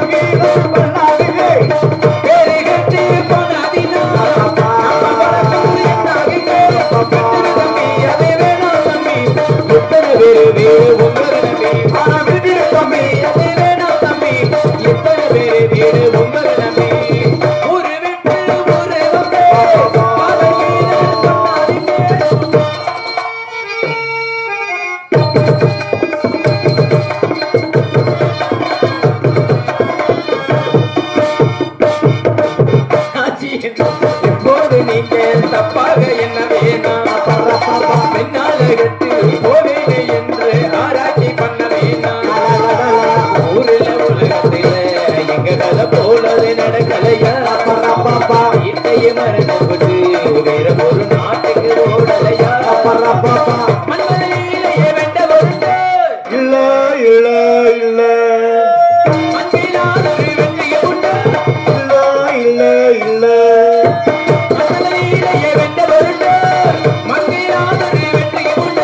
இப்போது நீங்க தப்பாக என்ன வேணாம் பின்னாலகத்து போவேன் என்று ஆராய்ச்சி பண்ண வேணாம் ஊரில் உலகத்தில எங்க கதை போலது நடக்கலையா இட்டையை மரணப்பட்டு வேற ஒரு நாட்டுக்கு ஓடலையா மண்மலையிலேயே வெண்ட பொருட்டு இல்ல இல்ல இல்ல மண்ணிலானொரு வெற்றியை உண்டு இல்ல இல்ல இல்ல மண்மலையிலேயே வெண்ட பொருட்டு மண்ணிலானொரு வெற்றியை உண்டு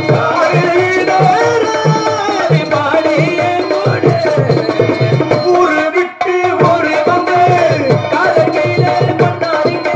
பாடி பாடியே போடு. ஊரு விட்டு ஒரு வந்து காதல் கையில பண்ணாதீங்க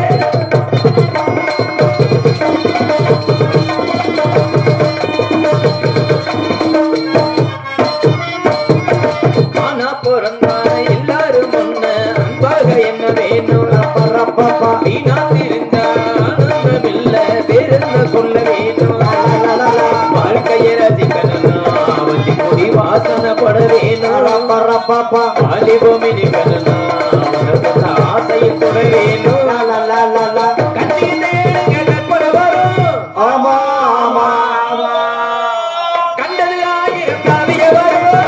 ஆனா பிறந்தான எல்லாரும் ஒண்ணு அன்பாக என்ன வேணும் வீணாத்திருந்தா ஆனந்தமில்ல வேறென்ன சொல்ல வேணும் வாழ்க்கையை ரசிக்கணும்னா வண்டி கொடி வாசனை பட வேணும் வாலிபம் இனிக்கணும்னா உனக்கு ஆசையை தொட வேணும் கண்ணீர் தேடுங்கள் பட வரும் ஆமா ஆமா ஆமா கண்டது ஆயிரம் காவிய வரும்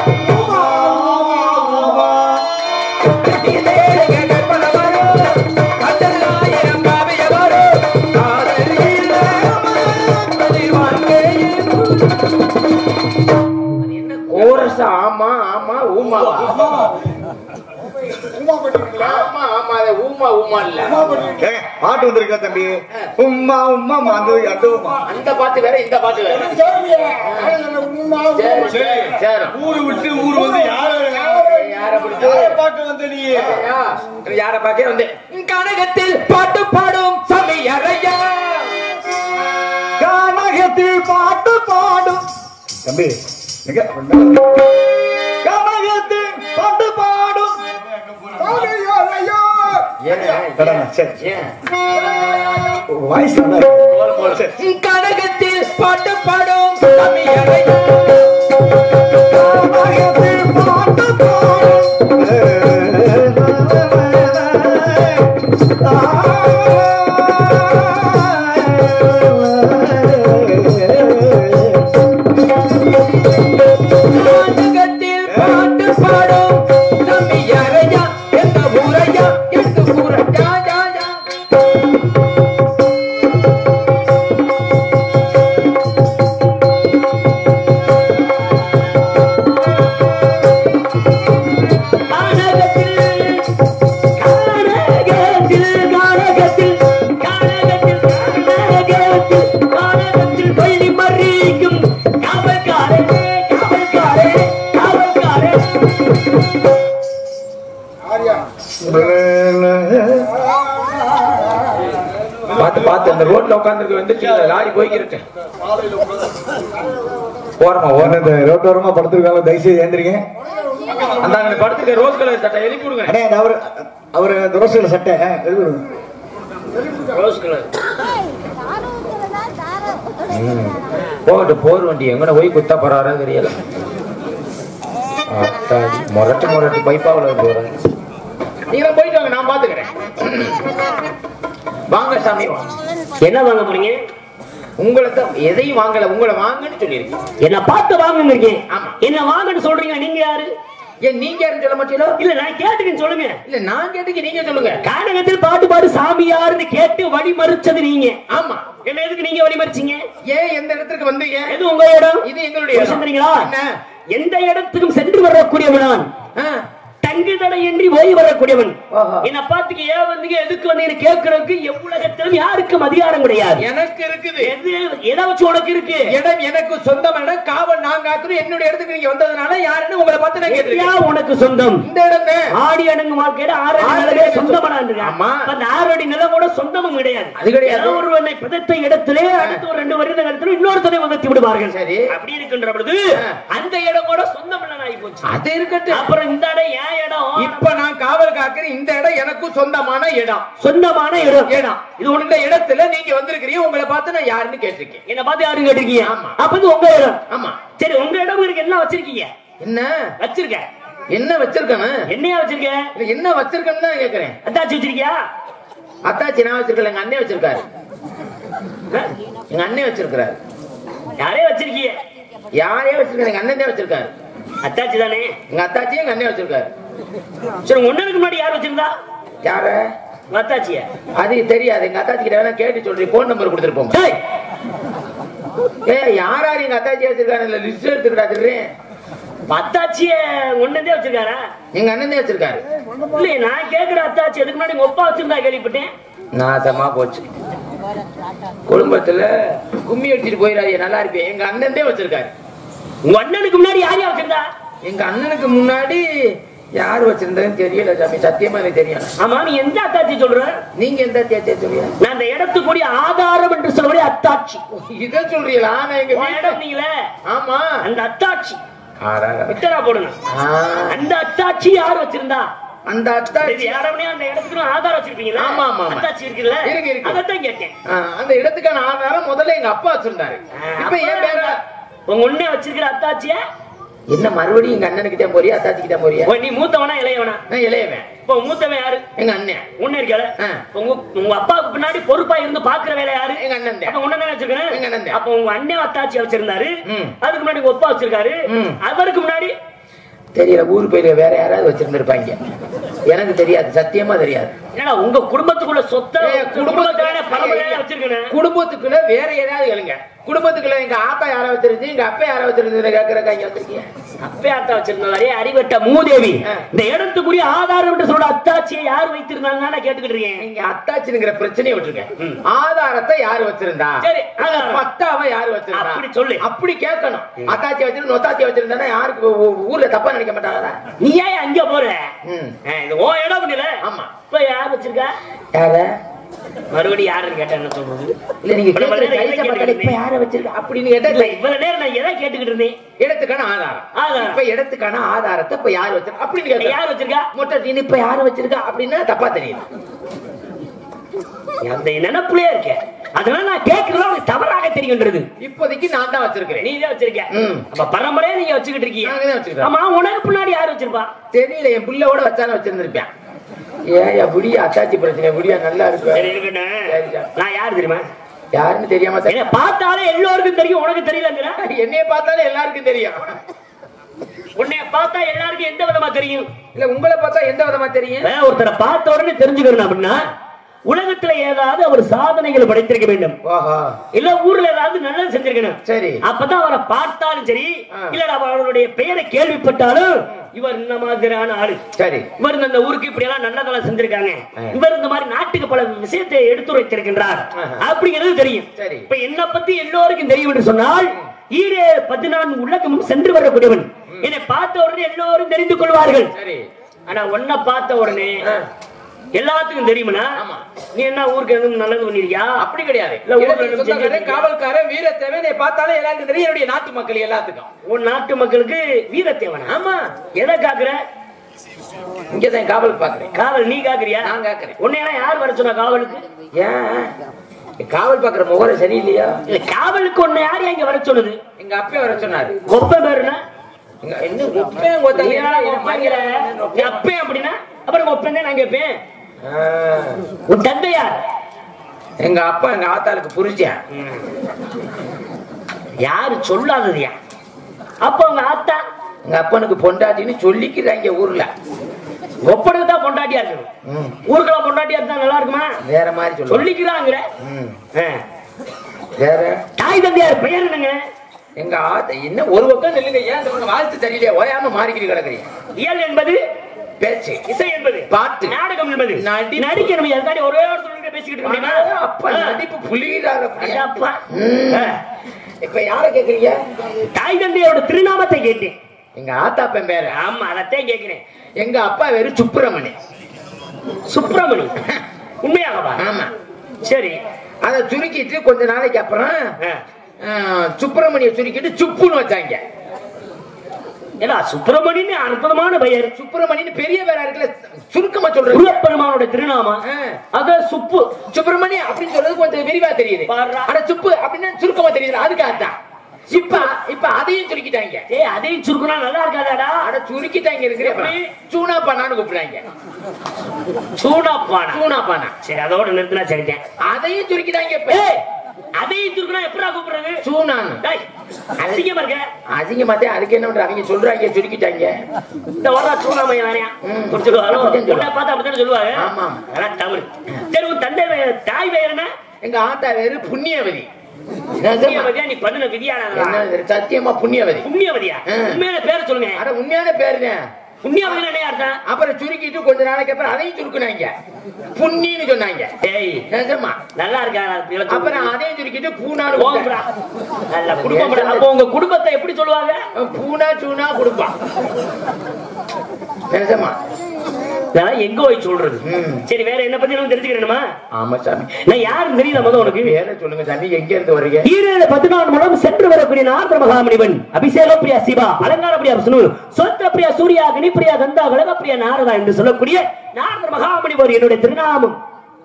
கண்ணீர் தேடுங்கள் பட வரும் கண்டது ஆயிரம் காவிய வரும் காதல் இல்லை வாழ்க்கையே கோரஸ் ஆமா ஆமா ஊமாவா ஆமா ஆமா அது ஊமா ஊமா இல்ல ஏங்க, பாட்டு வந்திருக்கா தம்பி உம்மா உம்மா அந்த அந்த உம்மா அந்த பாட்டு வேற இந்த பாட்டு வேற சரி சரி சரி ஊரு விட்டு ஊர் வந்து யார யார பிடிச்சு பாட்டு வந்த நீ யார பாக்க வந்து கனகத்தில் பாட்டு பாடும் சமையறையா கனகத்தில் பாட்டு பாடும் தம்பி எங்க கனகத்தில் பாட்டு பாடும் கடனா, சரி ஏன் வாய்ஸ் நல்லா இருக்கு. சரி. கனகத்தில் பாட்டு பாடும் சமையறையா கனகத்தில் பாட்டு கனகத்தில் பாட்டு பாடும் சமையறையா எந்த ஊரையா எந்த ஊரையா யா யா பார்த்து பார்த்து அந்த ரோட்ல உட்காந்துருக்கு வந்துச்சு லாரி போய்க்கிட்டு ஓரமா ஓரம் இந்த ரோட்டோரமா படுத்திருக்காங்க தயவுசெய்து ஏந்திரிங்க அந்த அங்க படுத்துக்க ரோஸ் கலர் சட்டை எழுப்பி விடுங்க அடே அந்த அவர் அவர் அந்த ரோஸ்ல சட்டை ஆ, எழுதி விடுங்க. ரோஸ் கலர் தாரம் போகட்டும் போர் வண்டி எங்கன போய் குத்தா போறாரோ தெரியல அத்தாடி, முரட்டு முரட்டு பைப்பாவில் போறாங்க நீங்க போயிட்டு வாங்க நான் பாத்துக்கிறேன் வாங்க சாமி வாங்க. என்ன வாங்க போறீங்க உங்களை தான் எதையும் வாங்கல உங்களை வாங்கன்னு சொல்லியிருக்கேன் என்ன பார்த்து வாங்குங்க ஆமா. என்ன வாங்கன்னு சொல்றீங்க நீங்க யாரு ஏன் நீங்க யாருன்னு சொல்ல மாட்டீங்களோ இல்ல நான் கேட்டுக்கன்னு சொல்லுங்க இல்ல நான் கேட்டுக்கு நீங்க சொல்லுங்க கானகத்தில் பாட்டு பாடு சாமியாருன்னு கேட்டு வழி மறிச்சது நீங்க ஆமா என்ன எதுக்கு நீங்க வழி மறிச்சீங்க ஏன் எந்த இடத்துக்கு வந்தீங்க எது உங்க இடம் இது எங்களுடைய இடம். தெரியுங்களா என்ன? எந்த இடத்துக்கும் சென்று வரக்கூடியவன் நான் ஆ, தங்கு தடையின்றி ஓய்வு வரக்கூடியவன் ஆஹா. என்ன பாத்துக்க ஏன் வந்தீங்க எதுக்கு வந்தீங்கன்னு கேட்கறதுக்கு எவ்வுலகத்திலும் யாருக்கும் அதிகாரம் கிடையாது எனக்கு இருக்குது எது எதை வச்சு உனக்கு இருக்கு இடம் எனக்கு சொந்தம் இடம் காவல் நான் காக்குறோம் என்னுடைய இடத்துக்கு நீங்க வந்ததுனால யாருன்னு உங்களை பார்த்து நான் எதையா கேட்டிருக்கேன் உனக்கு சொந்தம் இந்த இடம் தான் ஆடி அடங்கு வாழ்க்கையில ஆறு அடி ஆறு நிலவே அடி சொந்தமான இருக்கான். ஆமா. அப்ப அந்த ஆறு அடி நிலம் கூட சொந்தமும் கிடையாது அது கிடையாது. ஏதோ ஒருவனை பிதத்த இடத்திலே அடுத்த ஒரு ரெண்டு வருட இடத்துல இன்னொருத்தனை உதத்தி விடுவார்கள் சரி. அப்படி இருக்கின்ற பொழுது அந்த இடம் கூட சொந்தம் ஆகி போச்சு அது இருக்கட்டும் அப்புறம் இந்த இடம் ஏன் இடம் இப்ப நான் காவல் காக்குற இந்த இடம் எனக்கும் சொந்தமான இடம் சொந்தமான இடம் இடம் இது உனக்கு இந்த இடத்துல நீங்க வந்திருக்கிறீங்க உங்களை பார்த்து நான் யாருன்னு கேட்டிருக்கேன் என்ன பார்த்து யாரும் கேட்டிருக்கீங்க ஆமா. அப்ப இது உங்க இடம் ஆமா சரி உங்க இடம் இருக்கு என்ன வச்சிருக்கீங்க என்ன வச்சிருக்க என்ன வச்சிருக்கானு என்னையா வச்சிருக்க இல்ல என்ன வச்சிருக்கேன்னு தான் கேக்குறேன் அத்தாச்சி வச்சிருக்கியா அத்தாச்சி நான் வச்சிருக்கல எங்க அண்ணன் வச்சிருக்காரு எங்க அண்ணன் வச்சிருக்காரு யாரே வச்சிருக்கீங்க யாரையும் வச்சிருக்காரு எங்க அண்ணன் தான் வச்சிருக்காரு அத்தாச்சி தானே எங்க அத்தாச்சி எங்க அண்ணன் வச்சிருக்காரு சரி ஒன்னனுக்கு முன்னாடி யார் வச்சிருந்தா யார அத்தாச்சிய அது தெரியாது எங்க அத்தாச்சி கிட்ட வேணா கேட்டு சொல்றேன் போன் நம்பர் கொடுத்துருப்போம் டேய் ஏ யார் யார் எங்க அத்தாச்சி வச்சிருக்காரு இல்ல லிஸ்ட் எடுத்துக்கிட்டா சொல்றேன் அத்தாச்சிய ஒன்னதே வச்சிருக்காரா எங்க அண்ணன் தான் வச்சிருக்காரு இல்ல நான் கேக்குற அத்தாச்சி அதுக்கு முன்னாடி உங்க அப்பா வச்சிருந்தா கேள்விப்பட்டேன் நாசமா போச்சு குடும்பத்துல கும்மி அடிச்சிட்டு போயிடாதீங்க நல்லா இருப்பேன் எங்க அண்ணன் தான் வச்சிருக்காரு உங்க அண்ணனுக்கு முன்னாடி யார் யார் வச்சிருந்தா எங்க அண்ணனுக்கு முன்னாடி யார் வச்சிருந்ததுன்னு தெரியல சாமி சத்தியமா எனக்கு தெரியும் ஆமா நீ எந்த அத்தாச்சி சொல்ற நீங்க எந்த தேத்திய சொல்லியா நான் அந்த இடத்துக்குரிய ஆதாரம் என்று சொல்லக்கூடிய அத்தாட்சி இத சொல்றீங்களா நான் எங்க உன் வீட்டுல இடம் நீங்களே ஆமா அந்த அத்தாட்சி ஆறாரா. வித்தரா போடுங்க ஆ, அந்த அத்தாட்சி யார் வச்சிருந்தா அந்த அத்தாச்சி இது யாரவனே அந்த இடத்துக்கு ஆதாரம் வச்சிருப்பீங்களா ஆமா, ஆமா, ஆமா. அத்தாச்சி இருக்குல்ல இருக்கு, இருக்கு. அதைத்தான் கேட்டேன் ஆ, அந்த இடத்துக்கான ஆதாரம் முதல்ல எங்க அப்பா வச்சிருந்தாரு இப்ப ஏன் பேர உங்க உன்னை வச்சிருக்கிற அத்தாச்சிய என்ன மறுபடியும் எங்க அண்ணனுக்கு தான் போறியா அத்தாச்சி கிட்ட போறியா ஓ, நீ மூத்தவனா இளையவனா நான் இளையவன் இப்போ மூத்தவன் யாரு எங்க அண்ணன் உன்ன இருக்கல ஆ. உங்க உங்க அப்பாவுக்கு பின்னாடி பொறுப்பா இருந்து பாக்குற வேலை யாரு எங்க அண்ணன் தான். அப்ப உன்ன வச்சிருக்கேன் எங்க அண்ணன் தான். அப்ப உங்க அண்ணன் அத்தாச்சி வச்சிருந்தாரு ம். அதுக்கு முன்னாடி உங்க அப்பா வச்சிருக்காரு ம். அவருக்கு முன்னாடி தெரியல ஊர் போயில வேற யாராவது வச்சிருந்திருப்பாங்க எனக்கு தெரியாது சத்தியமா தெரியாது என்னடா உங்க குடும்பத்துக்குள்ள சொத்தை ஏய், குடும்பத்தான குடும்பத்துக்கு- பரம்பரையா வச்சிருக்கேன் குடும்பத்துக்குள்ள வேற ஏதாவது கேளுங்க குடும்பத்துக்குள்ள எங்க ஆத்தா யாரா வச்சிருந்து எங்க அப்பா யாரா வச்சிருந்து கேக்குறக்கா இங்க வந்திருக்கீங்க அப்பே அத்தா வச்சிருந்தாரு அறிவட்ட மூதேவி ஆ. இந்த இடத்துக்குரிய ஆதாரம் என்று சொல்ற அத்தாச்சியை யார் வைத்திருந்தாங்க நான் கேட்டுக்கிட்டு இருக்கேன் நீங்க அத்தாச்சிங்கிற பிரச்சனையை விட்டுருங்க ஆதாரத்தை யாரு வச்சிருந்தா சரி, ஆதாரம். பத்தாவை யாரு வச்சிருந்தா அப்படி சொல்லு. அப்படி கேட்கணும் அத்தாச்சி வச்சிருந்து நொத்தாச்சி வச்சிருந்தா யாருக்கு ஊ- ஊ- ஊர்ல தப்பா நினைக்க மாட்டாங்களா நீ ஏன் அங்க போற ம். ஆ, இது ஓ இடம் பண்ணல ஆமா. இப்ப யார் வச்சிருக்கா யார மறுபடியும் யாருன்னு கேட்டா என்ன சொல்றது இல்ல நீங்க இப்ப நம்ம கேக்குற நேரம் கைச எதை மக்கள் இப்ப கேட்டுக்கிட்டு யார வச்சிருக்கா அப்படின்னு கேட்டா இல்ல இவ்வளவு நேரம் நான் எதை கேட்டுக்கிட்டு இருந்தேன் இடத்துக்கான ஆதாரம் ஆதாரம். இப்ப இடத்துக்கான ஆதாரத்தை இப்ப யாரு வச்சிருக்கா அப்படின்னு கேட்க யார் வச்சிருக்கா மொட்டை டீன் இப்ப யாரு வச்சிருக்கா அப்படின்னா தப்பா தெரியுது அந்த நினைப்புலயே இருக்க அதனால நான் கேட்கறது உனக்கு தவறாக தெரிகின்றது இப்போதைக்கு நான் தான் வச்சிருக்கிறேன் நீ தான் வச்சிருக்க ம். அப்ப பரம்பரையா நீங்க வச்சுக்கிட்டு இருக்கீங்க நாங்க தான் வச்சிருக்கோம். ஆமா உனக்கு பின்னாடி யார் வச்சிருப்பா தெரியல என் புள்ளோட வச்சாலும் வச்சிருந்திருப்பேன் ஏயா புடியா அத்தாச்சி பிரச்சனை புடியா நல்லா சரி இருக்கு இருக்கட்டும் சரி, சரி. நான் யார் தெரியுமா யாருன்னு தெரியாம தான் என்ன பார்த்தாலே எல்லோருக்கும் தெரியும் உனக்கு தெரியலங்கிற என்னைய பார்த்தாலே எல்லாருக்கும் தெரியும் உன்னைய பார்த்தா எல்லாருக்கும் எந்த விதமா தெரியும் இல்ல உங்களை பார்த்தா எந்த விதமா தெரியும் வேற ஒருத்தரை பார்த்த உடனே தெரிஞ்சுக்கணும் அப்படின்னா உலகத்துல ஏதாவது அவர் சாதனைகள் படைத்திருக்க வேண்டும் ஓஹோ இல்ல ஊர்ல ஏதாவது நல்லது செஞ்சிருக்கணும் சரி அப்பதான் அவரை பார்த்தாலும் சரி ஆ. இல்ல அவருடைய பெயரை கேள்விப்பட்டாலும் இவர் இந்த மாதிரியான ஆளு சரி இவர் இந்த ஊருக்கு இப்படி எல்லாம் நல்லதெல்லாம் செஞ்சிருக்காங்க ஆ. இவர் இந்த மாதிரி நாட்டுக்கு பல விஷயத்தை எடுத்துரைத்திருக்கின்றார் ஆஹா. அப்படிங்கிறது தெரியும் சரி. இப்ப என்ன பத்தி எல்லோருக்கும் தெரியும் என்று சொன்னால் ஈரே பதினான்கு உலகமும் சென்று வரக்கூடியவன் என்னை பார்த்த உடனே எல்லோரும் தெரிந்து கொள்வார்கள் சரி ஆனா உன்னை பார்த்த உடனே ஆ. எல்லாத்துக்கும் தெரியுமனா ஆமா. நீ என்ன ஊருக்கு எதுவும் நல்லது பண்ணிருக்கியா அப்படி கிடையாது இல்ல, ஊர்ல எனக்கு இருந்து சொந்தக்காரன், செஞ்சிருக்கீங்க. காவல்காரன் வீரத்தேவன் என்னை பார்த்தாலே எல்லாருக்கும் தெரியும் என்னுடைய நாட்டு மக்கள் எல்லாத்துக்கும் உன் நாட்டு மக்களுக்கு வீரத்தேவனா ஆமா எதை காக்குற இங்கதான் காவல் பாக்குறேன் காவல் நீ காக்குறியா நான் காக்குறேன். உன்னையெல்லாம் யார் வர சொன்னா காவலுக்கு ஏன் காவல் பாக்குற முகரம் சரியில்லையா இல்ல காவலுக்கு உன்னை யார் இங்க வர சொன்னது எங்க அப்பா வர சொன்னாரு ஒப்ப பேருனா எங்க- இன்னும் ஒப்பேன் ஒருத்தங்க நீ என்ன என்ன ஒப்பங்கிற? நீ அப்பேன் அப்படின்னா அப்புறம் ஒப்பன் தான் நான் கேட்பேன் ஆ. உன் தந்தை யார் எங்க அப்பா எங்க ஆத்தாளுக்கு புரிச்சேன் யாரு சொல்லாததுயா அப்ப உங்க ஆத்தா எங்க அப்பனுக்கு பொண்டாட்டின்னு சொல்லிக்கிறாங்க ஊர்ல ஒப்பனுக்கு தான் பொண்டாட்டியா இருக்கணும் ம். ஊருக்கெல்லாம் பொண்டாட்டியா இருந்தா நல்லா இருக்குமா வேற மாதிரி சொல்லுவாங்க சொல்லிக்கிறாங்கிற ம். ஆ. வேற தாய் தந்தையார் பெயர் என்னங்க எங்க ஆத்தா என்ன ஒரு பக்கம் நில்லுங்க ஏன் இந்த பக்கம் வாழ்த்து சரியில்லையா ஓயாம மாறிக்கிட்டு கிடக்குறீங்க இயல் என்பது பேச்சு இசை என்பது பாட்டு. நாடகம் என்பது நடிப்பு. நடிக்கணும் அதுக்காண்டி ஒரே ஒரு தொழில்கிட்ட பேசிக்கிட்டு இருக்க முடியுமா அப்ப நடிப்பு புலிகிறார ஐயாப்பா. ம். ஆ. இப்ப யார கேக்குறீங்க தாய் தந்தையோட திருநாமத்தை கேட்டேன் எங்க ஆத்தாப்பன் பேரு ஆமா அதத்தான் கேட்கிறேன் எங்க அப்பா பேரு சுப்பிரமணி சுப்பிரமணி உண்மையாகவா ஆமா சரி அத சுருக்கிட்டு கொஞ்ச நாளைக்கு அப்புறம் ஆ. ஆ, சுப்பிரமணிய சுருக்கிட்டு சுப்புன்னு வச்சாங்க ஏடா சுப்பிரமணியன் அற்புதமான பெயர் சுப்பிரமணியன் பெரிய பேரா இருக்குல்ல சுருக்கமா சொல்றது முருகப்பெருமானோட திருநாமம் ஆ. அத சுப்பு சுப்பிரமணிய அப்படின்னு சொல்றது கொஞ்சம் விரிவா தெரியுது பாருடா. ஆனா சுப்பு அப்படின்னு சுருக்கமா தெரியுது அதுக்காகத்தான் இப்ப இப்ப அதையும் சுருக்கிட்டாங்க ஏய் அதையும் சுருக்குனா நல்லா இருக்காதாடா அட சுருக்கிட்டாங்க இருக்கிற எப்படி? சூனா பானான்னு கூப்பிடுறாங்க சூடாப்பானா சூனா பானா சரி அதோட நிறுத்தினா சரிட்டேன் அதையும் சுருக்கிட்டாங்க இப்ப ஏய் அதையும் சுருக்குனா எப்படா கூப்பிடுறது சூனான்னு டேய் அசிங்கமா இருக்க அசிங்கமாத்தே அதுக்கு என்ன பண்ற அவங்க சொல்றாங்க சுருக்கிட்டாங்க இந்த வரா சூடாமையா வேணையா ம். அப்படி சொல்லுவாங்க அப்படித்தான் சொல்லுவாங்க. உன்னை பார்த்தா அப்படித்தானே சொல்லுவாங்க ஆமா. அதான் தமிழ் சரி உன் தந்தை வே- தாய் வேற என்ன எங்க ஆத்தா வேறு புண்ணியவதி புண்ணியவதியா நீ பண்ணுன விதியானா என்ன இது? சத்தியமா புண்ணியவதி புண்ணியவதியா ஆ. உண்மையான பேரை சொல்லுங்க அட உண்மையான பேருங்க புண்ணியவதி என்ன அர்த்தம் அப்புறம் சுருக்கிட்டு கொஞ்ச நாளைக்கு அப்புறம் அதையும் சுருக்குனாங்க புண்ணின்னு சொன்னாங்க ஏய் நிஜமா நல்லா இருக்கா அப்புறம் அதையும் சுருக்கிட்டு பூனான்னு போங்கடா. கூப்பிட்டாங்க. நல்ல குடும்பம் அப்போ உங்க குடும்பத்தை எப்படி சொல்லுவாங்க பூனா சூனா கொடுப்பான் நிஜமா நான் எங்க போய் சொல்றது ம். சரி வேற என்ன பத்தி நம்ம தெரிஞ்சுக்கிறேனுமா ஆமா சாமி நான் யாரும் தெரியல முத உனக்கு வேற சொல்லுங்க சாமி எங்க இருந்து வர்றீங்க ஈரேழு பதினாலு மூலம் சென்று வரக்கூடிய நார்த்த மகாமணிவன் அபிஷேக பிரியா சிவா அலங்கார பிரியா விஷ்ணு சொத்த பிரியா சூர்யா கணிப்பிரியா கந்தா கலக பிரியா நாரதா என்று சொல்லக்கூடிய நாரத மகாமணிவர் என்னுடைய திருநாமம்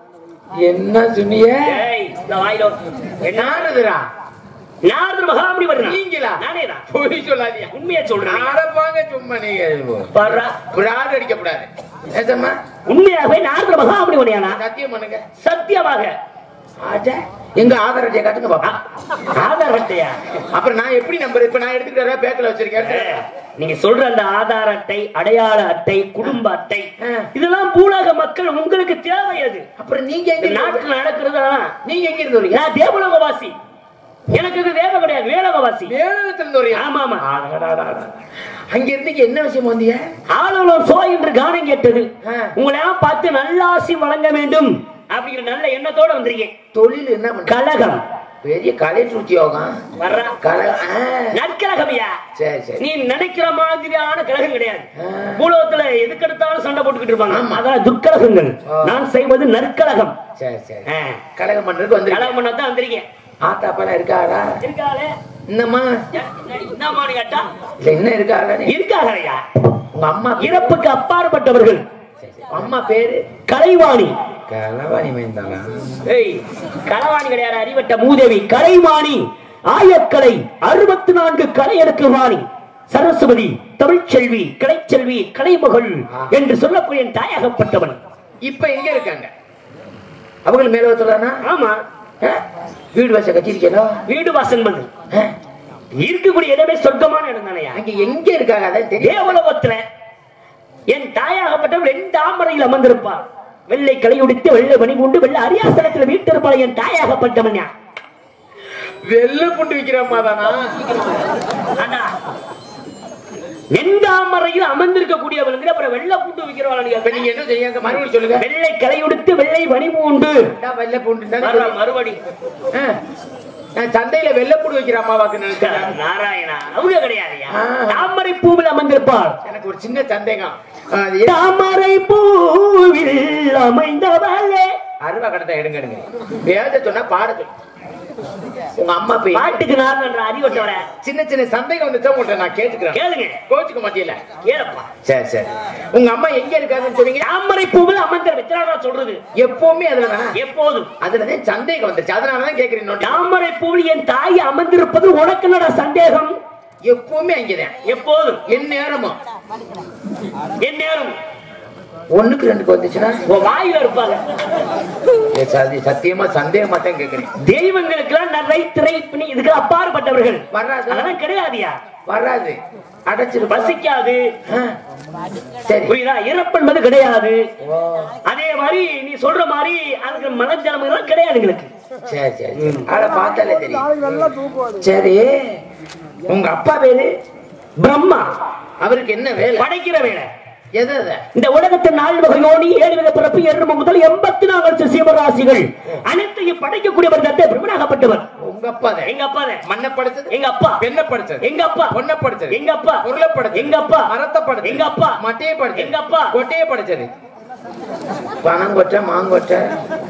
என்ன சொன்னீங்க ஏய், இந்த வாயிலோ என்ன நானுதுரா நாரத மகாமணிவர் நீங்களா நானேதான் பொய் சொல்லாதீங்க உண்மையை சொல்றேன் ஆரப்பாங்க சும்மா நீங்க பாருடா பிராடு அடிக்கப்படாது நிஜமா உண்மையாகவே நாரத மகாமணிவனையானா சத்தியம் பண்ணுங்க சத்தியமாக ஆச்சா எங்க ஆதார் அட்டையை காட்டுங்க பாப்பா ஆதார் அட்டையா அப்புறம் நான் எப்படி நம்பர் இப்ப நான் எடுத்துக்கிட்டா பேக்ல வச்சிருக்கேன் ஏய், நீங்க சொல்ற அந்த ஆதார் அட்டை அடையாள அட்டை குடும்ப அட்டை ஆ. இதெல்லாம் பூலக மக்கள் உங்களுக்கு தேவை அது அப்புறம் நீங்க எங்க இந்த இருந்து நாட்டுல நடக்கிறதெல்லாம் நீங்க எங்க இருந்து வரீங்க நான் தேவலோகவாசி எனக்கு இது தேவை கிடையாது வேலோகவாசி வேலகத்துல இருந்து வரீங்க ஆமா ஆமா அடடடடட. அங்க இருந்து இங்க என்ன விஷயம் வந்தீங்க ஆளுநர் சோ என்று கானம் கேட்டது ஆ. உங்களை எல்லாம் பார்த்து நல்லாசி வழங்க வேண்டும் அப்படிங்கிற நல்ல எண்ணத்தோட வந்திருக்கேன் தொழில் என்ன பண்ற கலகம் பெரிய கலெக்டர் உத்தியோகம் வர்றா கலகம் ஆ. நற்கலகமையா சரி சரி நீ நினைக்கிற மாதிரியான கழகம் கிடையாது ஆ. பூலோகத்துல எதுக்கெடுத்தாலும் சண்டை போட்டுக்கிட்டு இருப்பாங்க ஆமா. அதான் துர்க்கலகங்கள் ஆ. நான் செய்வது நற்கலகம் சரி சரி ஆ. கலகம் பண்றதுக்கு வந்துருக்கீங்க கலகம் பண்ண தான் வந்திருக்கேன் ஆத்தா அப்பா இருக்காளா இருக்காளே என்னம்மா என்னமானு கேட்டா இல்ல என்ன இருக்காளா இருக்காகலையா உங்க அம்மா பேரு? இறப்புக்கு அப்பாற்பட்டவர்கள் சரி, சரி. அம்மா பேரு கலைவாணி கலவாணி மைந்தாளா ஏய் களவாணி கிடையாது அறிவட்ட மூதேவி கலைவாணி ஆயக்கலை அறுபத்தி நான்கு கலை எனக்கு வாணி சரஸ்வதி தமிழ்ச்செல்வி கலைச்செல்வி கலைமகள் என்று சொல்லக்கூடிய என் தாயகப்பட்டவன் இப்ப எங்க இருக்காங்க அவங்களும் மேலோத்துறானா ஆமா வீடு வாச கட்டிருக்கேனோ வீடு வாசன்பது இருக்கக்கூடிய இடமே சொர்க்கமான இடம் தானையா அங்க எங்க இருக்காங்க அதான் தெரியும் தேவலோகத்துல என் தாயாகப்பட்டவள் ரெண்டு தாமரையில் அமர்ந்திருப்பார் வெள்ளை கலையுடித்து வெள்ளை மணி கொண்டு வெள்ளை அரியாசனத்தில் வீட்டிருப்பாள் என் தாயாகப்பட்டவன் யார்? வெள்ள புண்டு விக்கிற அம்மா தானா அண்ணா, வெண்தாமரையில் அமர்ந்திருக்கக்கூடியவளுங்கிற அப்புறம் வெள்ளை பூண்டு இப்ப விற்கிறவள் நீங்க என்ன செய்யுங்க மறுபடியும் சொல்லுங்க வெள்ளை கலையுடுத்து வெள்ளை மணி பூண்டு என்ன வெள்ள பூண்டு தானே மறு- சொல்றீங்க? மறுபடி ஆ. நான் சந்தையில வெள்ள பூண்டு வைக்கிற அம்மாவாக்கு நினைச்சேன் நாராயணா அவங்க கிடையாதுயா ஆ. தாமரை பூவில் அமர்ந்திருப்பாள் எனக்கு ஒரு சின்ன சந்தேகம் ஆ, அது ஏன் தாமரை பூவில் அமைந்தவளே அருவா கடத்தை எடுங்க எடுங்க வேத சொன்னா பாட சொல்லு உங்க அம்மா போய் பாட்டுக்கு நான் என்ற அறிவட்டவர சின்ன சின்ன சந்தேகம் வந்துச்சா உங்கள்ட்ட நான் கேட்டுக்கிறேன் கேளுங்க கோச்சுக்க மாட்டியல கேளப்பா சரி சரி உங்க அம்மா எங்க இருக்காங்கன்னு சொன்னீங்க தாமரை பூவில் அமர்ந்த வெத்திராடா சொல்றது எப்பவுமே அதுலதான் எப்போதும் அதுலதான் சந்தேகம் வந்துச்சு அதனாலதான் கேக்குறேன் இன்னொன்னு. தாமரை பூவில் என் தாய் அமர்ந்திருப்பது உனக்கு என்னடா சந்தேகம் எப்பவுமே அங்கதான் எப்போதும் என் நேரமும் என் நேரம் ஒண்ணுக்கு ரெண்டுக்கு வந்துச்சுன்னா உன் வாயில இருப்பாங்க ஏ, சதி- சத்தியமா சந்தேகமா தான் கேக்குறேன் தெய்வங்களுக்கெல்லாம் நரை திரை பண்ணி இதுக்கு அப்பாற்பட்டவர்கள் வராது. அதெல்லாம் கிடையாதுயா வராது அடைச்சிருப்பா பசிக்காது ஆ. சரி புரியுதா இறப்பு என்பது கிடையாது ஓ, அதே மாதிரி நீ சொல்ற மாதிரி அதுக்கு மலஜலம் எல்லாம் கிடையாது எங்களுக்கு சரி சரி சரி. அத பார்த்தாலே தெரியும் சரி உங்க அப்பா பேரு பிரம்மா அவருக்கு என்ன வேலை படைக்கிற வேலை எது அது இந்த உலகத்தின் நாள் வகையோனி ஏழு வித பிறப்பு எரும முதல் எண்பத்தி நாலு லட்சம் சீவராசிகள் அனைத்தையும் படைக்கக்கூடியவர் தத்தை பிரமனாகப்பட்டவர் உங்க அப்பா தான் எங்க அப்பா தான். மண்ணை படைச்சது எங்க அப்பா பெண்ணை படைச்சது எங்க அப்பா பொண்ணை படைச்சது எங்க அப்பா பொருளை படைச்சது எங்க அப்பா மரத்தை படைச்சது எங்க அப்பா மட்டையை படைச்சது எங்க அப்பா கொட்டையை படைச்சது பணம் கொட்டை மாங்கொட்டை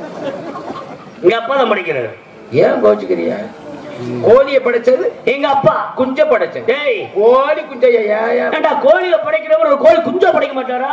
எங்க அப்பா தான் படிக்கிறாரு ஏன் கோச்சுக்கிறிய கோழியை படைச்சது எங்க அப்பா குஞ்ச படைச்சது டேய் கோழி குஞ்சைய ஏன் ஏண்டா கோழிய படைக்கிறவர் ஒரு கோழி குஞ்சா படைக்க மாட்டாரா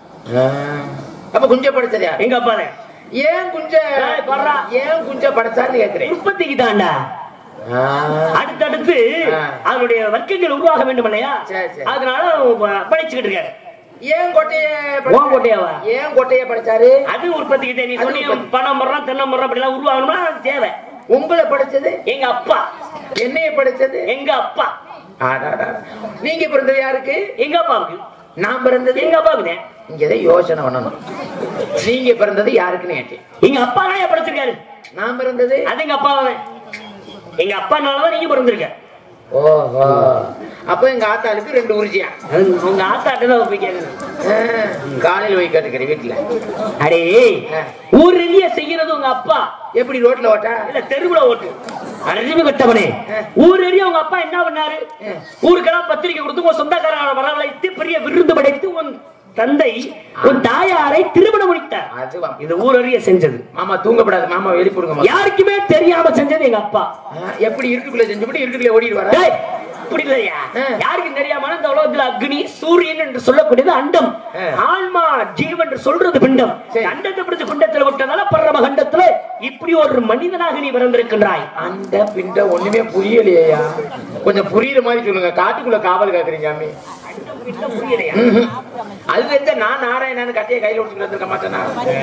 அப்ப குஞ்ச படைச்சது யார் எங்க அப்பா தான் ஏன் குஞ்ச ஏய், பர்றா. ஏன் குஞ்ச படைச்சான்னு கேக்குறேன் உற்பத்திக்கு தாண்டா ஆ. அடுத்தடுத்து ஆ. அதனுடைய வர்க்கங்கள் உருவாக வேண்டும் இல்லையா சரி, சரி. அதனால ப- படைச்சுக்கிட்டு இருக்காரு ஏன் கொட்டைய உன் கொட்டையாவா? ஏன் கொட்டைய படைச்சாரு அது உற்பத்திக்கிட்டே நீ அது சொன்னீங்க உற்பத்தி. பனை மரம் தென்னை மரம் அப்படி எல்லாம் உருவாகணும்னா அது தேவை உங்களை படைச்சது எங்க அப்பா என்னைய படைச்சது எங்க அப்பா ஆடாடா. நீங்க பிறந்தது யாருக்கு எங்க அப்பாவுக்கு நான் பிறந்தது எங்க அப்பாவுக்கு தான். இங்க எதை யோசனை பண்ணணும் நீங்க பிறந்தது யாருக்குன்னு கேட்டேன் எங்க அப்பா தான் படைச்சிருக்காரு நான் பிறந்தது அது எங்க அப்பா எங்க அப்பானாலதான் நீங்க பிறந்திருக்க ஓஹோ அப்ப எங்க ஆத்தாளுக்கு ரெண்டு உறுதியா அது உங்க ஆத்தாட்ட தான் போய் கேட்கணும் காலையில் போய் கேட்டுக்கிறேன் வீட்டுல அடே ஆ. ஊர் ரீதியா செய்யறது உங்க அப்பா எப்படி ரோட்ல ஓட்டா இல்ல தெருவுல ஓட்டு அறிவு கட்டவனே ஊர் ஏரியா உங்க அப்பா என்ன பண்ணாரு ஊருக்கெல்லாம் பத்திரிக்கை கொடுத்து உன் சொந்தக்காரங்களை வரவழைத்து பெரிய விருந்து படைத்து உன் தந்தை உன் தாயாரை திருமணம் முடித்தார் அது வா. இது ஊர் அறிய செஞ்சது மாமா தூங்கப்படாது மாமா வெளிப்படுங்க மாமா. யாருக்குமே தெரியாம செஞ்சது எங்க அப்பா ஆ, எப்படி இருட்டுக்குள்ள செஞ்சுபிட்டு இருட்டுக்குள்ள ஓடிட்டு வர டேய், இப்படி இல்லையா ஆ. யாருக்கும் தெரியாம இந்த உலகத்துல அக்னி சூரியன் என்று சொல்லக்கூடியது அண்டம் ஆ. ஆன்மா ஜீவன் என்று சொல்றது பிண்டம் சரி. அண்டத்தை பிடிச்ச பிண்டத்துல விட்டதால பரம கண்டத்துல இப்படி ஒரு மனிதனாக நீ பிறந்திருக்கின்றாய் அந்த பிண்ட ஒண்ணுமே புரியலையா கொஞ்சம் புரியுற மாதிரி சொல்லுங்க காட்டுக்குள்ள காவல் காக்குறீங்க அம்மி புரியலையா ம்ஹும். அது தெரிஞ்ச நான் நாராயணன்னு கட்டையை கையில விட்டுக்கிட்டு இருக்க மாட்டேனா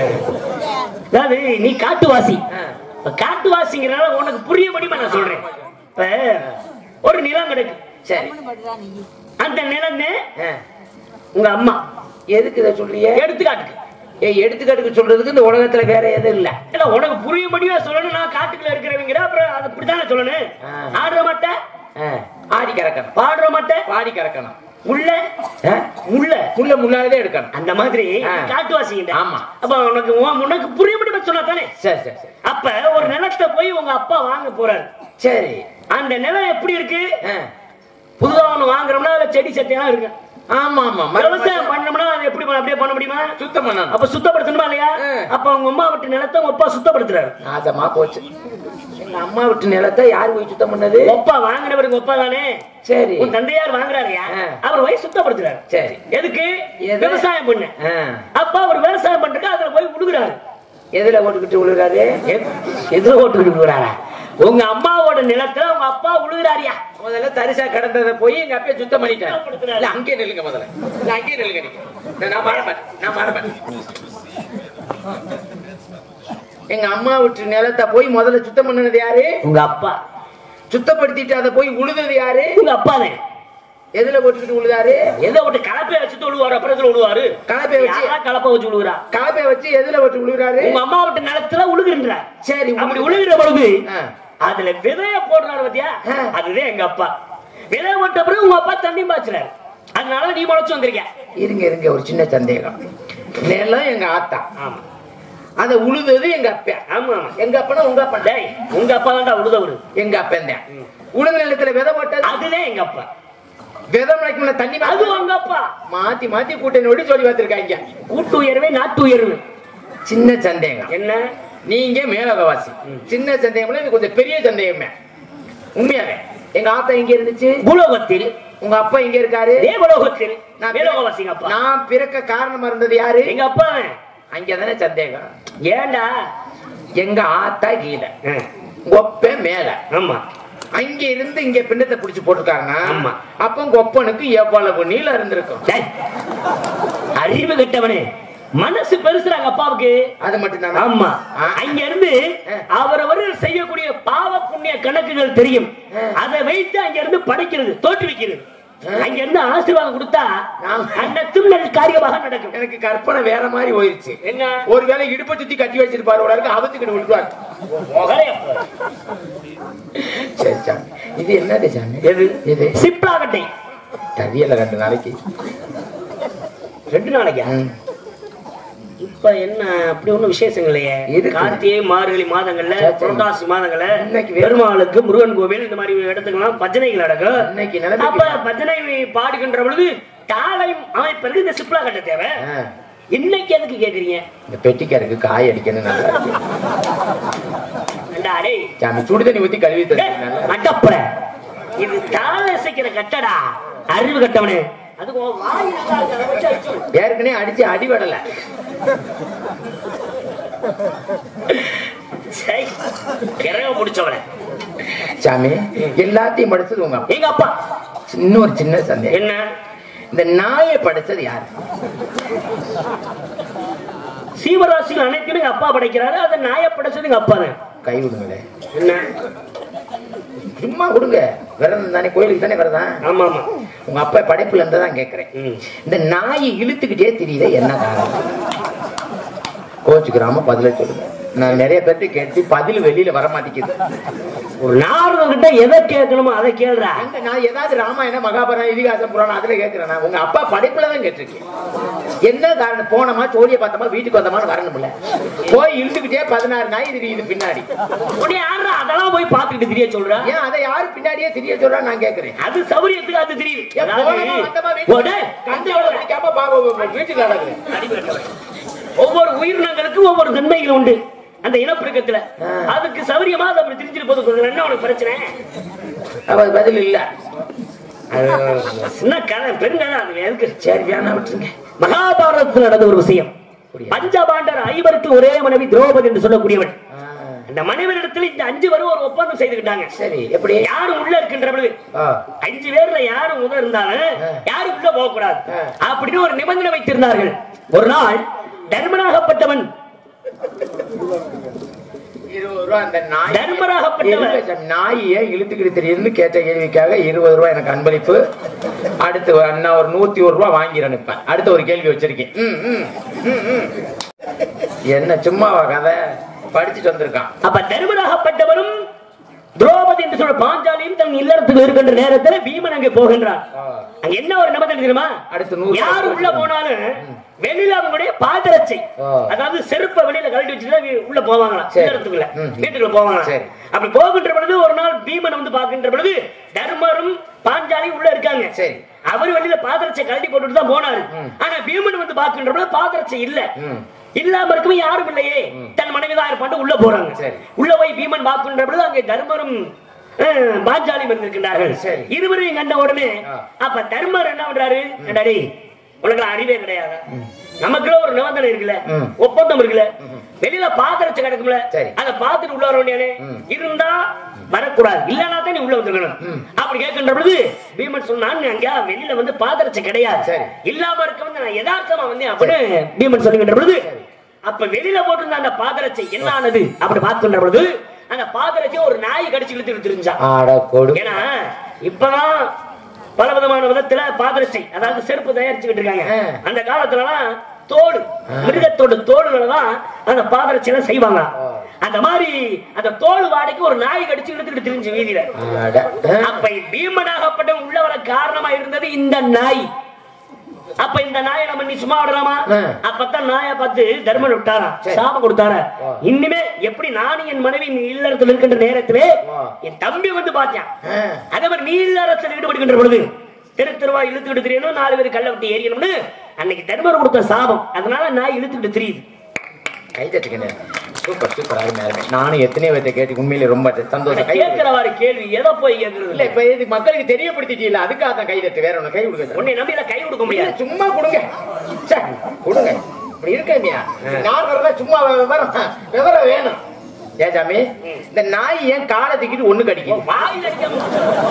அதாவது நீ காட்டுவாசி ஆ. இப்ப காட்டுவாசிங்கிறனால உனக்கு புரியபடிமா நான் சொல்றேன் இப்ப ஒரு நிலம் கிடைக்கும் சரி அந்த நிலம் ஆ. உங்க அம்மா எதுக்கு இதை சொல்றிய எடுத்துக்காட்டுக்கு ஏய் எடுத்துக்காட்டுக்கு சொல்றதுக்கு இந்த உலகத்துல வேற எதுவும் இல்ல இல்ல உனக்கு புரியும்படியா சொல்லணும் நான் காட்டுக்குள்ள இருக்கிறவங்க அப்புறம் அது இப்படித்தானே சொல்லணும் ஆ. ஆடுற மாட்டேன் ஆ. ஆடி கறக்கணும் பாடுற மாட்டேன் பாடி கறக்கணும் முள்ள ஆ? முள்ள முள்ள முள்ளாலதான் எடுக்கணும் அந்த மாதிரி ஆ. காட்டுவாசிங்க ஆமா. அப்ப உனக்கு உன் உனக்கு புரியும்படி சொன்னா தானே சரி சரி சரி அப்ப ஒரு நிலத்தை போய் உங்க அப்பா வாங்க போறாரு சரி அந்த நிலம் எப்படி இருக்கு ஆ. புதுதா ஒண்ணு வாங்குறோம்னா அதுல செடி சட்டையெல்லாம் இருக்கு ஆமா ஆமா விவசாயம் பண்ணோம்னா அது எப்படி பண்ண- அப்படியே பண்ண முடியுமா சுத்தம் பண்ணணும் அப்ப சுத்தப்படுத்தணுமா இல்லையா ஆ. அப்ப உங்க அம்மா விட்டு நிலத்தை உங்க அப்பா சுத்தப்படுத்துறாரு நாசமா போச்சு எங்க அம்மா விட்டு நிலத்தை யாரு போய் சுத்தம் பண்ணது உங்க அப்பா வாங்கினவர் உங்க அப்பா தானே சரி உன் தந்தையார் வாங்குறாருயா ஆ. அவர் போய் சுத்தப்படுத்துறாரு சரி எதுக்கு எது? விவசாயம் பண்ண ஆ. அப்பா அவர் விவசாயம் பண்றதுக்கு அதுல போய் விடுகிறாரு எதுல ஓட்டுக்கிட்டு விழுறாரு எதுல ஓட்டு விடுறாரா உங்க அம்மாவோட நிலத்துல உங்க அப்பா விழுகிறாரியா முதல்ல தரிசா கடந்ததை போய் எங்க அப்பா சுத்தம் பண்ணிட்டாரு சுத்தப்படுத்துறாரு. இல்ல அங்கேயே நில்லுங்க முதல்ல இல்ல அங்கேயே நில்லுங்க நீங்க நான் நான் வரமாட்டேன் நான் வரமாட்டேன் எங்க அம்மா விட்டு நிலத்தை போய் முதல்ல சுத்தம் பண்ணது யாரு உங்க அப்பா சுத்தப்படுத்திட்டு அதை போய் உழுதது யாரு உங்க அப்பா தான் எதுல போட்டுக்கிட்டு உழுதாரு எதை விட்டு கலப்பைய வச்சு தொழுவாரு அப்புறம் எதுல விழுவாரு கலப்பைய வச்சு யாரா கலப்பை வச்சு விழுகிறா கலப்பைய வச்சு எதுல போட்டு உழுகுறாரு உங்க அம்மா விட்டு நிலத்துல உழுகுறார் சரி அப்படி உழுகு. உழுகிற பொழுது ஆ. அதுல விதைய போடுறாரு பாத்தியா ஆ. அதுதான் எங்க அப்பா விதைய போட்ட பிறகு உங்க அப்பா தண்ணி பாய்ச்சுறாரு அதனால நீ முளைச்சு வந்திருக்க இருங்க இருங்க ஒரு சின்ன சந்தேகம் நிலம் எங்க ஆத்தா ஆமா அத உழுதது எங்க அப்பா ஆமா ஆமா எங்க அப்பனா உங்க அப்பா டேய் உங்க அப்பா தான்டா உழுதவரு எங்க அப்பா தான் உழுத நிலத்துல விதை போட்டது அதுதான் எங்க அப்பா விதை முளைக்கணும்ல தண்ணி அது மாத்தி- உங்க அப்பா மாத்தி மாத்தி கூட்டணி ஓடி சொல்லி பார்த்திருக்காங்க கூட்டு உயர்வே நாட்டு உயர்வு சின்ன சந்தேகம் என்ன நீங்க மேலகவாசி சின்ன சந்தேகம்ல இது கொஞ்சம் பெரிய சந்தேகமே உண்மையாவே எங்க ஆத்தா எங்க இருந்துச்சு பூலோகத்தில் உங்க அப்பா எங்க இருக்காரு தேவலோகத்தில் நான் வேலோகவாசிங்க அப்பா நான் பிறக்க காரணமா இருந்தது யாரு எங்க அப்பா அங்கதானே சந்தேகம் ஏன்டா எங்க ஆத்தா கீழே ஆ, ஒப்ப மேல ஆமா அங்க இருந்து இங்க பின்னத்தை புடிச்சு போட்டுருக்காங்கன்னா ஆமா. அப்ப கொப்பனுக்கு எவ்வளவு நீளம் இருந்திருக்கும் டேய், அறிவு கெட்டவனே மனசு பெருசுறாங்க அப்பாவுக்கு அது மட்டும் தானே ஆமா ஆ. அங்க இருந்து ஆ. அவரவர் செய்யக்கூடிய பாவ புண்ணிய கணக்குகள் தெரியும் ஆ. அதை வைத்து அங்க இருந்து படைக்கிறது தோற்றுவிக்கிறது அங்க இருந்து ஆசீர்வாதம் கொடுத்தா ஆமா. அனைத்தும் நல்ல காரியமாக நடக்கும் எனக்கு கற்பனை வேற மாதிரி போயிருச்சு என்ன ஒருவேளை இடுப்பை சுத்தி கட்டி வச்சிருப்பாரு ஒரு ஆளுக்கு அவத்துக்கிட்டு விட்டுருவாரு முகரைய பாரு. சரி சாமி இது என்னது சாமி எது இது சிப்ளாகட்டை தெரியல ரெண்டு நாளைக்கு ரெண்டு நாளைக்கா ம். இப்ப என்ன அப்படி ஒண்ணும் விசேஷம் இல்லையே எதுக்கு? கார்த்திகை மார்கழி மாதங்கள்ல சரி, சரி. புரட்டாசி மாதங்கள்ல இன்னைக்கு வே- பெருமாளுக்கு முருகன் கோவில் இந்த மாதிரி இடத்துக்கெல்லாம் பஜனைகள் நடக்கும் இன்னைக்கு நிலைமைக்கு- அப்ப பஜனை பாடுகின்ற பொழுது தாளை அமைப்பதற்கு இந்த சிப்லா கட்ட தேவை ஆ. இன்னைக்கு எதுக்கு கேக்குறீங்க இந்த பெட்டிக்காருக்கு காய் அடிக்கணும் நல்லா இருக்கு ஏண்டா, டேய், சாமி சுடு தண்ணி ஊத்தி கழுவி டேய், தரேன் நல்லா இருக்கு. அடப்புற. இது தாள இசைக்கிற கட்டடா அறிவு கட்டவனே அதுக்கு உன் வாய் நல்லா இருக்கு, அதை வச்சு அடிச்சு விடு. ஏற்கனவே அடிச்சு அடிபடல சை, கிரக பிடிச்சவனே சாமி எல்லாத்தையும் படிச்சது உங்க அப்பா எங்க அப்பா இன்னொரு சின்ன சந்தேகம் என்ன இந்த நாயை படிச்சது யாரு சீவராசிகள் அனைத்தையும் எங்க அப்பா படைக்கிறாரு அதை நாய படைச்சது எங்க அப்பா தான் கை விடுங்களே என்ன சும்மா கொடுங்க விரதம் தானே கோயிலுக்கு தானே விரதம் ஆமா ஆமா உங்க அப்பா படைப்புல இருந்து தான் கேக்குறேன் ம். இந்த நாயை இழுத்துக்கிட்டே தெரியுதே என்ன காரணம் கோச்சுக்கிறாம பதில சொல்லுங்க நான் நிறைய பேர்ட்ட கேட்டு பதில் வெளியில வர மாட்டேங்குது ஒரு நாரதம் கிட்ட எதை கேட்கணுமோ அதை கேளுடா அங்க நான் ஏதாவது ராமாயணம் மகாபாரதம் இதிகாசம் புராணம் அதுல கேட்கிறேன் நான். உங்க அப்பா படிப்புல தான் கேட்டிருக்கேன் என்ன காரணம் போனோமா சோழிய பார்த்தோமா வீட்டுக்கு வந்தோமான்னு வரணும்ல போய் இழுத்துக்கிட்டே பதினாறு நாய் தெரியுது பின்னாடி உடனே யாரா அதெல்லாம் போய் பாத்துக்கிட்டு தெரிய சொல்றா ஏன் அதை யாரு பின்னாடியே தெரிய சொல்றா நான் கேக்குறேன் அது சௌரியத்துக்கு அது தெரியுது ஏன் அதாவது, போனோமா வந்தோமா ஓ, டேய், வீட்டுக்கு கஞ்சோட பிடிக்காம பாவ வீட்டுக்கு நடக்குது அடிபட்டவன். ஒவ்வொரு உயிரினங்களுக்கும் ஒவ்வொரு தன்மைகள் உண்டு அந்த இனப்பெருக்கத்துல ஆ. அதுக்கு சௌரியமா அதை அப்படி திரிஞ்சிட்டு போது என்ன உனக்கு பிரச்சனை அவ பதில் இல்ல அது சின்ன கதை பெருங்கதை அது எதுக்கு சரி வேணா விட்டுருங்க மகாபாரதத்தில் நடந்த ஒரு விஷயம் பஞ்சபாண்டர் ஐவருக்கு ஒரே மனைவி திரௌபதி என்று சொல்லக்கூடியவள் ஆ, அந்த மனைவரிடத்தில் இந்த அஞ்சு பேரும் ஒரு ஒப்பந்தம் செய்துக்கிட்டாங்க சரி எப்படி யாரும் உள்ள இருக்கின்ற பொழுது ஆ, அஞ்சு பேர்ல யாரும் உள்ள இருந்தாலும் ஆ. யாரும் உள்ள போக கூடாது ஆ. அப்படின்னு ஒரு நிபந்தனை வைத்திருந்தார்கள் ஒரு நாள் தர்மனாகப்பட்டவன் இருபது ரூபா அந்த நாய் தர்மராகப்பட்டவன் இருங்க சார், நாய் ஏன் இழுத்துக்கிட்டு தெரியுதுன்னு கேட்ட கேள்விக்காக இருபது ரூபாய் எனக்கு அன்பளிப்பு அடுத்து அண்ணா ஒரு நூத்தி ஒரு ரூபாய் வாங்கி அனுப்பேன் அடுத்த ஒரு கேள்வி வச்சிருக்கேன் ம், ம், ம், ம். என்ன சும்மாவா கதை படிச்சுட்டு வந்திருக்கான் அப்ப தர்மனாகப்பட்டவனும் திரௌபதி என்று சொல்ற பாஞ்சாலியும் தன் இல்லறத்துக்கு இருக்கின்ற நேரத்தில் பீமன் அங்கே போகின்றான் அங்க என்ன ஒரு நிபந்தனை தெரியுமா அடுத்து நூறு யார் உள்ள போனாலும் வெளியில அவங்களுடைய பாதரட்சை ஆ. அதாவது செருப்பை வெளியில கழட்டி வச்சுட்டு தான் வீ- உள்ள போவாங்களா சரி. இல்லறத்துக்குள்ள ம். வீட்டுக்குள்ள போவாங்களா சரி. அப்படி போகின்ற பொழுது ஒரு நாள் பீமன் வந்து பார்க்கின்ற பொழுது தர்மரும் பாஞ்சாலியும் உள்ள இருக்காங்க சரி. அவர் வெளியில பாதரட்சை கழட்டி போட்டுட்டு தான் போனாரு ஆனா பீமன் வந்து பார்க்கின்ற பொழுது பாதரட்சை இல்ல ம். இல்லாம இருக்கவே யாரும் இல்லையே தன் மனைவி தான் இருப்பாண்டு உள்ள போறாங்க சரி. உள்ள போய் பீமன் பார்க்கின்ற பொழுது அங்கே தர்மரும் அஹ், பாஞ்சாலியும் இருந்திருக்கின்றார்கள் சரி. இருவரையும் கண்ட உடனே ஆ. அப்ப தர்மர் என்ன பண்றாரு "ஏண்டா டேய், உனக்கு அறிவே கிடையாது நமக்குள்ள ஒரு நிபந்தனை இருக்குல்ல ம். ஒப்பந்தம் இருக்குல்ல வெளியில பாத்திரச்சு கிடக்கும்ல சரி. அதை பார்த்துட்டு உள்ள வர வேண்டியானே இருந்தா வரக்கூடாது இல்லன்னா தான் நீ உள்ள வந்துருக்கணும் அப்படி கேட்கின்ற பொழுது பீமன் சொன்னான் அங்க வெளியில வந்து பாத்திரச்சு கிடையாது சரி. இல்லாம இருக்க வந்து நான் யதார்த்தமா வந்தேன் அப்படின்னு பீமன் சொல்லுகின்ற பொழுது அப்ப வெளியில போட்டிருந்த அந்த பாதரட்சை என்ன ஆனது அப்படி பார்க்கின்ற பொழுது அந்த பாதரட்சை ஒரு நாய் கடிச்சு இழுத்து தெரிஞ்சான் ஆட கொடு ஏன்னா இப்பதான் பல விதமான விதத்துல பாதரட்சை அதாவது செருப்பு தயாரிச்சுக்கிட்டு இருக்காங்க ஆ. அந்த காலத்துலலாம் தோடு மிருகத்தோட தோடுகளதான் அந்த பாதரட்சி எல்லாம் செய்வாங்க அந்த மாதிரி அந்த தோல் வாடைக்கு ஒரு நாய் கடிச்சு இழுத்துக்கிட்டு திரிஞ்சு வீதியில ஆட ஆ. அப்ப பீமனாகப்பட்ட உள்ள வர காரணமா இருந்தது இந்த நாய் அப்ப இந்த நாயை நம்ம நீ சும்மா விடலாமா ஆ. அப்பதான் நாயை பார்த்து தர்மன் விட்டாரா சரி. சாபம் கொடுத்தாரா ஆ. இனிமே எப்படி நானும் என் மனைவி நீ இல்லறத்தில் இருக்கின்ற நேரத்திலே ஆ. என் தம்பி வந்து பார்த்தான் ஆ. அதே மாதிரி நீ இல்லறத்தில் ஈடுபடுகின்ற பொழுது தெரு தெருவா இழுத்துக்கிட்டு தெரியணும் நாலு பேர் கல்ல விட்டு எரியணும்னு அன்னைக்கு தர்மர் கொடுத்த சாபம் அதனால நாய் இழுத்துக்கிட்டு தெரியுது கை தட்டுக்கண்ணே சூப்பர் சூப்பர் அருமை அருமை நானும் எத்தனையோ பேர்த்த கேட்டு உண்மையிலே ரொம்ப சந்தோஷம் கை தட்டு. கேட்கிறவாறு கேள்வி எதை போய் கேட்கறது இல்ல இல்ல இப்ப இது மக்களுக்கு தெரியப்படுத்திட்டீங்களா அதுக்காக தான் கை தட்டு வேற ஒண்ணு கை கொடுக்க உன்னை நம்பியில கை கொடுக்க இல்ல, முடியாது சும்மா கொடுங்க ச்சே, கொடுங்க இப்படி இருக்கேன்யா நான் வரல சும்மா விவரம் விவரம் வேணும் ஏன் சாமி இந்த நாய் ஏன் காலை தூக்கிட்டு ஒண்ணு கடிக்கும் வாயில அடிக்காம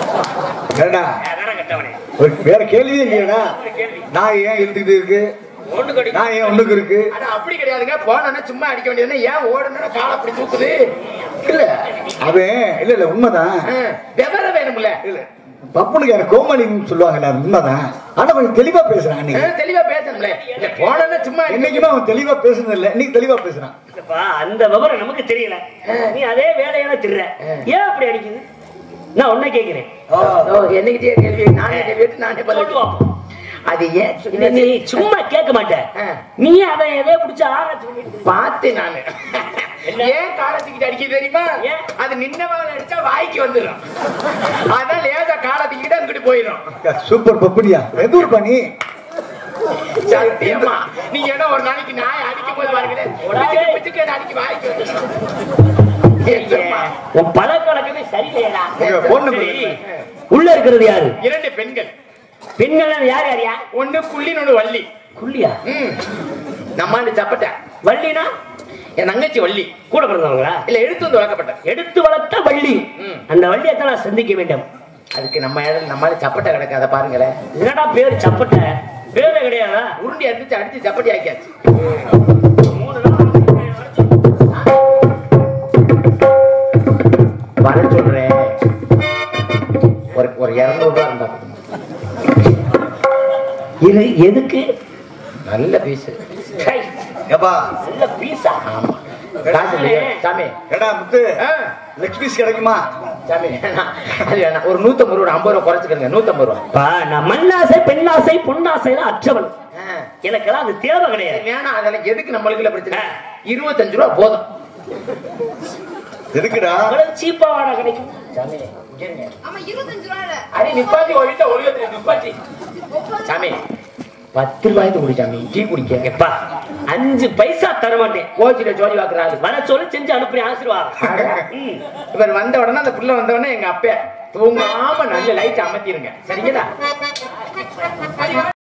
ஏடா வேற கட்டவனே ஒரு வேற கேள்வியே இல்லையாடா ஒரு கேள்வி நான் ஏன் இழுத்துக்கிட்டு இருக்கு ஒண்ணு கடி நான் ஏன் ஒண்ணுக்கு இருக்கு ஆனா அப்படி கிடையாதுங்க போனா சும்மா அடிக்க வேண்டியது ஏன் ஓடுனா காலை அப்படி தூக்குது இல்ல அவன் இல்ல இல்ல உண்மைதான் ஆ, விவரம் வேணும்ல இல்ல பப்புனுக்கு எனக்கு கோமாளின்னு சொல்லுவாங்கல்ல அது உண்மைதான் ஆனா கொஞ்சம் தெளிவா பேசுறான் ஆ, அன்னைக்கு தெளிவா பேசணும்ல இல்ல போனா சும்மா அடிக்க- என்னைக்குமே அவன் தெளிவா பேசுனது இல்ல இன்னைக்கு தெளிவா பேசுறான் இல்லப்பா, அந்த விவரம் நமக்கு தெரியல நீ அதே வேலையான திர்ற ஏன் அப்படி அடிக்குது நான் உன்ன கேக்குறேன் ஓ, ஓ, என்னைக்கிட்டே கேள்வி நானே கேள்வி கேட்டு நானே பதில் சொல்லுவாப்போம் அது ஏன் நீ நீ சும்மா கேட்க மாட்ட ஆ. நீ அவன் எதையோ பிடிச்ச ஆராய்ச்சி பண்ணிட்டு பார்த்து நானு ஏன் காலத்துக்கிட்ட அடிக்க தெரியுமா ஏன்? அது நின்னவன் அடிச்சா வாய்க்கு வந்துடும் அதான் லேசா காலத்துக்கிட்ட அங்கிட்டு போயிடும் சூப்பர் பப்புனியா எதூர் பண்ணி சத்தியமா நீங்க ஏதோ ஒரு நாளைக்கு நாய் அடிக்கும் போது பாருங்களேன் பிச்சுக்கு பிச்சுக்கு என்ன அடிக்க வாய்க்கு வந்துடும் ஏம்மா? உன் பழக்க வழக்கமே சரியில்லையடா உங்க phone number சரி. என்ன? உள்ள இருக்கிறது யாரு இரண்டு பெண்கள் பெண்கள் யார் யாரியா ஒண்ணு புள்ளின்னு ஒண்ணு வள்ளி குள்ளியா ம் நம்மாண்டு சப்பட்ட வள்ளினா என் தங்கச்சி வள்ளி கூட பிறந்தவங்களா இல்ல எடுத்து வந்து வளர்க்கப்பட்ட எடுத்து வளர்த்த வள்ளி ம். அந்த வள்ளியை தான் நான் சந்திக்க வேண்டும் அதுக்கு நம்ம இடம் நம்மளால சப்பட்டை கிடக்காத பாருங்களேன் என்னடா பேர் சப்பட்ட பேரே கிடையாதா உருண்டி அடிச்சு அடிச்சு சப்பட்டி ஆக்கியாச்சு மூணு நாள் வர சொல்றேன் ஒரு ஒரு இருநூறு ரூபா இருந்தா போதும். இது எதுக்கு நல்ல பீஸ் ஹை, ஏப்பா நல்ல பீஸா ஆமா காசு இல்லையே சாமி ஏடா முத்து ஆ, லெக் பீஸ் கிடைக்குமா சாமி வேணாம். அது வேணாம் ஒரு நூத்தம்பது ரூபா ஐம்பது ரூபா குறைச்சிக்கிறங்க நூத்தம்பது ரூபா பா நான் மண்ணாசை பெண்ணாசை பொன்னாசைலாம் அற்றவன் ஆ, எனக்கெல்லாம் அது தேவை கிடையாது வேணாம் அதெல்லாம் எதுக்கு நம்மளுக்குள்ள பிரச்சனை இருபத்தஞ்சு ரூபா போதும் எதுக்குடா அவ்வளவு சீப்பா வாடா கிடைக்கும் சாமி இங்க இருங்க. ஆமா இருபத்தஞ்சு ரூபாயில அடி நிப்பாட்டி ஒழித்த ஒழுகத்துல நிப்பாட்டி சாமி பத்து ரூபாய்க்கு குடி சாமி டீ குடிக்க எப்பா அஞ்சு பைசா தர மாட்டேன் கோச்சில ஜோதி வாக்குறாரு வர சொல்லி செஞ்சு அனுப்புறேன் ஆசீர்வாதம் ம். இவர் வந்த உடனே அந்த புள்ள வந்த உடனே எங்க அப்பா தூங்காம நல்ல லைட் அமர்த்திருங்க சரிங்களா